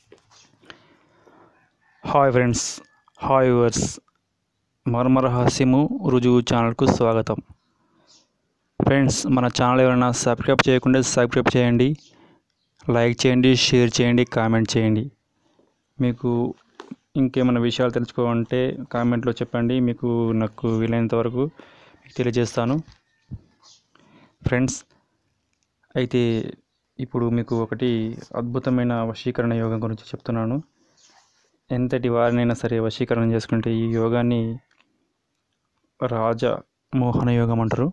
hi friends hi వర్స్ మర్మరహస్యము రుజువు ఛానల్కు స్వాగతం ఫ్రెండ్స్ మన ఛానల్ ఎవరైనా సబ్స్క్రైబ్ చేయకుండా సబ్స్క్రైబ్ చేయండి లైక్ చేయండి షేర్ చేయండి కామెంట్ చేయండి మీకు ఇంకేమైనా విషయాలు తెలుసుకోవాలంటే కామెంట్లో చెప్పండి మీకు నాకు వీలైనంత వరకు మీకు తెలియజేస్తాను ఫ్రెండ్స్ అయితే ఇప్పుడు మీకు ఒకటి అద్భుతమైన వశీకరణ యోగం గురించి చెప్తున్నాను ఎంతటి వారినైనా సరే వశీకరణ చేసుకుంటే ఈ యోగాన్ని రాజ మోహన యోగం అంటారు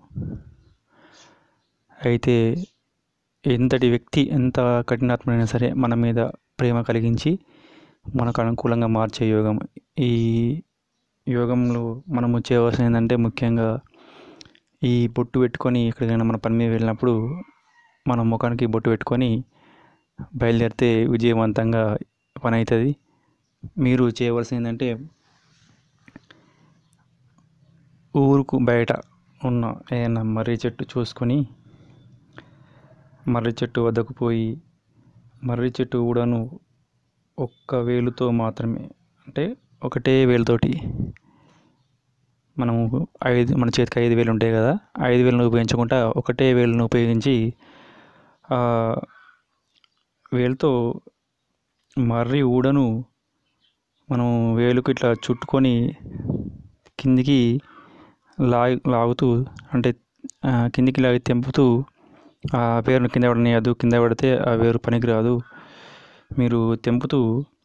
అయితే ఎంతటి వ్యక్తి ఎంత కఠినాత్మైనా సరే మన మీద ప్రేమ కలిగించి మనకు అనుకూలంగా మార్చే యోగం ఈ యోగంలో మనము చేయవలసింది ఏంటంటే ముఖ్యంగా ఈ బొట్టు పెట్టుకొని ఎక్కడికైనా మన పని మీద వెళ్ళినప్పుడు మన ముఖానికి బొట్టు పెట్టుకొని బయలుదేరితే విజయవంతంగా పని అవుతుంది మీరు చేయవలసింది ఏంటంటే ఊరుకు బయట ఉన్న ఏదైనా మర్రి చెట్టు చూసుకొని మర్రి చెట్టు వద్దకు పోయి మర్రి చెట్టు ఊడను ఒక్క వేలుతో మాత్రమే అంటే ఒకటే వేలుతోటి మనము ఐదు మన చేతికి ఐదు వేలు ఉంటాయి కదా ఐదు వేలను ఉపయోగించకుండా ఒకటే వేలును ఉపయోగించి ఆ వేలుతో మర్రి ఊడను మనం వేలుకు ఇట్లా చుట్టుకొని కిందికి లాగి లాగుతూ అంటే ఆ, కిందికి లాగి తెంపుతూ ఆ వేరును కింద పడనీయద్దు కింద పడితే ఆ వేరు పనికిరాదు మీరు తెంపుతూ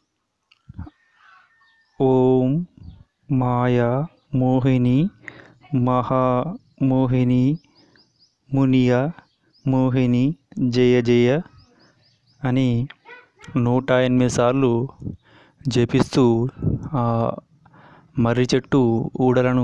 ఓం మాయా మోహిని మహా మోహిని మునియ మోహిని జయ జయ అని నూట ఎనిమిది సార్లు జపిస్తూ ఆ మర్రి చెట్టు ఊడలను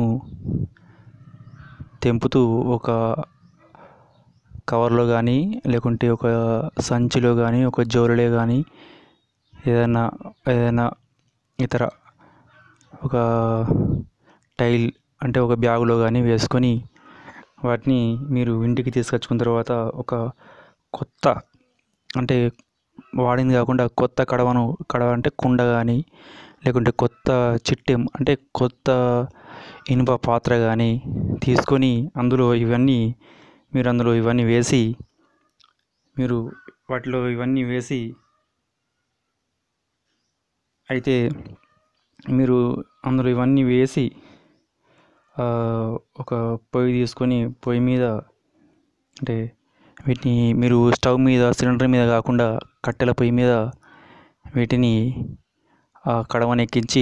తెంపుతూ ఒక కవర్లో కానీ లేకుంటే ఒక సంచిలో కానీ ఒక జోరులో కానీ ఏదైనా ఏదైనా ఇతర ఒక టైల్ అంటే ఒక బ్యాగులో కానీ వేసుకొని వాటిని మీరు ఇంటికి తీసుకొచ్చుకున్న తర్వాత ఒక కొత్త అంటే వాడింది కాకుండా కొత్త కడవను కడవ అంటే కుండ కానీ లేకుంటే కొత్త చిట్టెం అంటే కొత్త ఇనుప పాత్ర కానీ తీసుకొని అందులో ఇవన్నీ మీరు అందులో ఇవన్నీ వేసి మీరు వాటిలో ఇవన్నీ వేసి అయితే మీరు అందులో ఇవన్నీ వేసి ఆ, ఒక పొయ్యి తీసుకొని పొయ్యి మీద అంటే వీటిని మీరు స్టవ్ మీద సిలిండర్ మీద కాకుండా కట్టెల పొయ్యి మీద వీటిని ఆ కడవని ఎక్కించి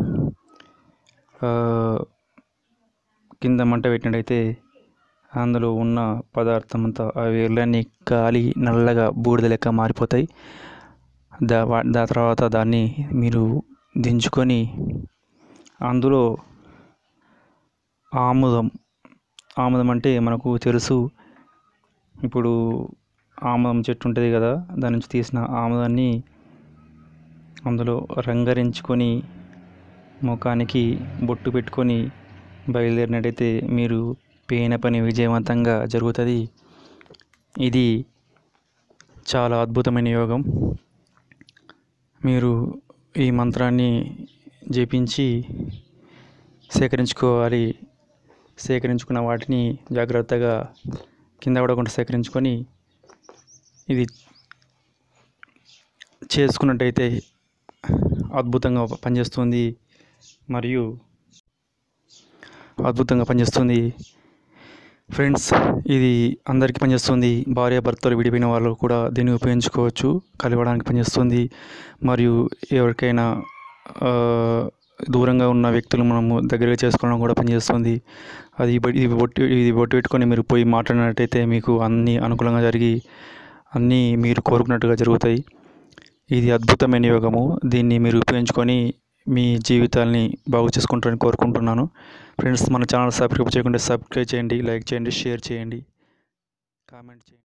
ఆ, కింద మంట పెట్టినట్టయితే అందులో ఉన్న పదార్థం అంతా ఆ వేర్లన్నీ కాలి నల్లగా బూడిద లెక్క మారిపోతాయి దా వా- దా తర్వాత దాన్ని మీరు దించుకొని అందులో ఆముదం ఆముదం అంటే మనకు తెలుసు ఇప్పుడు ఆముదం చెట్టు ఉంటుంది కదా దాని నుంచి తీసిన ఆముదాన్ని అందులో రంగరించుకొని ముఖానికి బొట్టు పెట్టుకొని బయలుదేరినట్టయితే మీరు పేన పని విజయవంతంగా జరుగుతుంది ఇది చాలా అద్భుతమైన యోగం మీరు ఈ మంత్రాన్ని జపించి సేకరించుకోవాలి సేకరించుకున్న వాటిని జాగ్రత్తగా కింద పడకుండా సేకరించుకొని ఇది చేసుకున్నట్టయితే అద్భుతంగా పనిచేస్తుంది మరియు అద్భుతంగా పనిచేస్తుంది ఫ్రెండ్స్ ఇది అందరికీ పనిచేస్తుంది భార్య భర్తలు విడిపోయిన వాళ్ళు కూడా దీన్ని ఉపయోగించుకోవచ్చు కలవడానికి పనిచేస్తుంది మరియు ఎవరికైనా ఆ, దూరంగా ఉన్న వ్యక్తులు మనము దగ్గరగా చేసుకోవడం కూడా పనిచేస్తుంది అది బ- ఇది బొట్టు ఇది బొట్టు పెట్టుకొని మీరు పోయి మాట్లాడినట్టయితే మీకు అన్నీ అనుకూలంగా జరిగి అన్నీ మీరు కోరుకున్నట్టుగా జరుగుతాయి ఇది అద్భుతమైన యోగము దీన్ని మీరు ఉపయోగించుకొని మీ జీవితాల్ని బాగు చేసుకుంటారని కోరుకుంటున్నాను ఫ్రెండ్స్ మన ఛానల్ సబ్స్క్రైబ్ చేయకుండా సబ్స్క్రైబ్ చేయండి లైక్ చేయండి షేర్ చేయండి కామెంట్ చేయండి